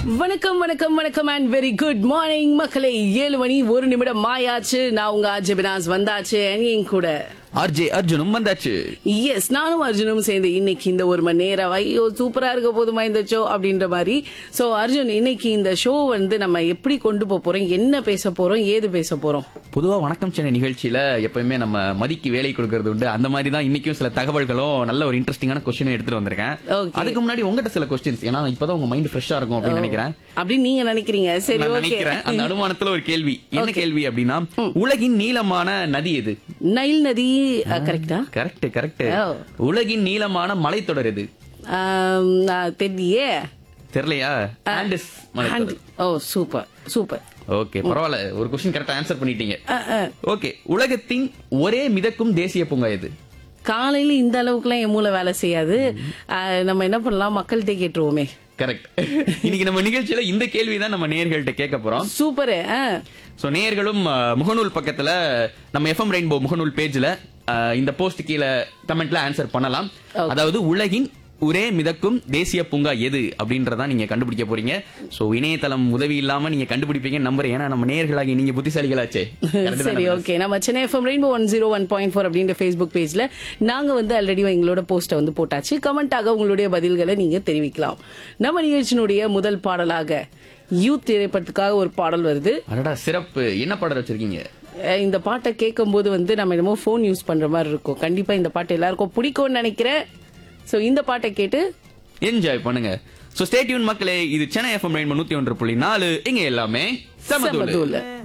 வணக்கம் வணக்கம் வணக்கம் அண்ட் வெரி குட் மார்னிங் மக்களே ஏழு மணி ஒரு நிமிடம் மாயாச்சு நான் உங்க அஜபினாஸ் வந்தாச்சு and என் கூட ஆர்ஜே அர்ஜுனும் வந்தாச்சு எஸ் நானும் அர்ஜுனும் சேர்ந்து இன்னைக்கு இந்த ஒரு மணி நேரம் ஐயோ சூப்பரா இருக்க போதுமா இந்த ஷோ அப்படின்ற மாதிரி சோ அர்ஜுன் இன்னைக்கு இந்த ஷோ வந்து நம்ம எப்படி கொண்டு போக போறோம் என்ன பேச போறோம் ஏது பேச போறோம் பொதுவா வணக்கம் சென்னை நிகழ்ச்சியில எப்பயுமே நம்ம மதிக்கு வேலை கொடுக்கறது உண்டு அந்த மாதிரி தான் இன்னைக்கும் சில தகவல்களும் நல்ல ஒரு இன்ட்ரெஸ்டிங்கான கொஸ்டினும் எடுத்துட்டு வந்திருக்கேன் Okay. அதுக்கு முன்னாடி உங்ககிட்ட சில கொஸ்டின்ஸ் ஏன்னா இப்பதான் உங்க மைண்ட் ஃப்ரெஷ்ஷா இருக்கும் அப்படின்னு நினைக்கிறேன் அப்படின்னு நீங்க நினைக்கிறீங்க சரி நான் ஓகே நினைக்கிறேன் அந்த அனுமானத்துல ஒரு கேள்வி என்ன கேள்வி அப்படின்னா உலகின் நீளமான நதி எது நைல் நதி கரெக்டா கரெக்ட் கரெக்ட் Oh. உலகின் நீளமான மலைத்தொடர் எது தெரியலையே தெரியலையா ஆண்டிஸ் மலைத்தொடர் ஓ சூப்பர் சூப்பர் ஓகே பரவாயில்ல ஒரு கொஸ்டின் கரெக்டா ஆன்சர் பண்ணிட்டீங்க ஓகே உலகத்தின் ஒரே மிதக்கும் தேசிய பூங்கா எது காலையில இந்த அளவுக்குலாம் என் மூளை வேலை செய்யாது அஹ், நம்ம என்ன பண்ணலாம் மக்கள்கிட்ட கேட்டுருவோமே கரெக்ட் இன்னைக்கு நம்ம நிகழ்ச்சியில இந்த கேள்வி தான் நம்ம நேயர்கள்ட்ட கேட்க போறோம் சூப்பரு சோ நேயர்களும் அஹ், முகநூல் பக்கத்துல நம்ம எஃப்எம் ரெயின்போ முகநூல் பேஜ்ல இந்த போஸ்ட் கீழே கமெண்ட்ல ஆன்சர் பண்ணலாம் அதாவது உலகின் ஒரே மிதக்கும் தேசிய பூங்கா எது அப்படின்றத நீங்க கண்டுபிடிக்க போறீங்க சோ இணையதளம் உதவி இல்லாம நீங்க கண்டுபிடிப்பீங்க நம்புறேன் ஏன்னா நம்ம நேயர்களாகி நீங்க புத்திசாலிகளாச்சே Correct சரி தானே? ஓகே நம்ம Chennai FM rainbow one zero one point four அப்படின்ற ஃபேஸ்புக் பேஜ்ல நாங்க வந்து ஆல்ரெடி எங்களோட போஸ்ட்டை வந்து போட்டாச்சு கமெண்டாக உங்களுடைய பதில்களை நீங்க தெரிவிக்கலாம் நம்ம நிகழ்ச்சியினுடைய முதல் பாடலாக யூத் திரைப்படத்துக்காக ஒரு பாடல் வருது அடடா சிறப்பு என்ன பாடல் வச்சிருக்கீங்க அஹ் இந்த பாட்டை கேட்கும்போது வந்து நம்ம என்னமோ ஃபோன் யூஸ் பண்ற மாதிரி இருக்கும் கண்டிப்பா இந்த பாட்டு எல்லாருக்கும் பிடிக்கும்னு நினைக்கிறேன் சோ இந்த பாட்டை கேட்டு என்ஜாய் பண்ணுங்க சோ ஸ்டேட்யூன் மக்களே இது சென்னை எஃப்எம் ரெயின்போ நூத்தி ஒன்று புள்ளி நாலு இங்க எல்லாமே சமதூளு சமதூளு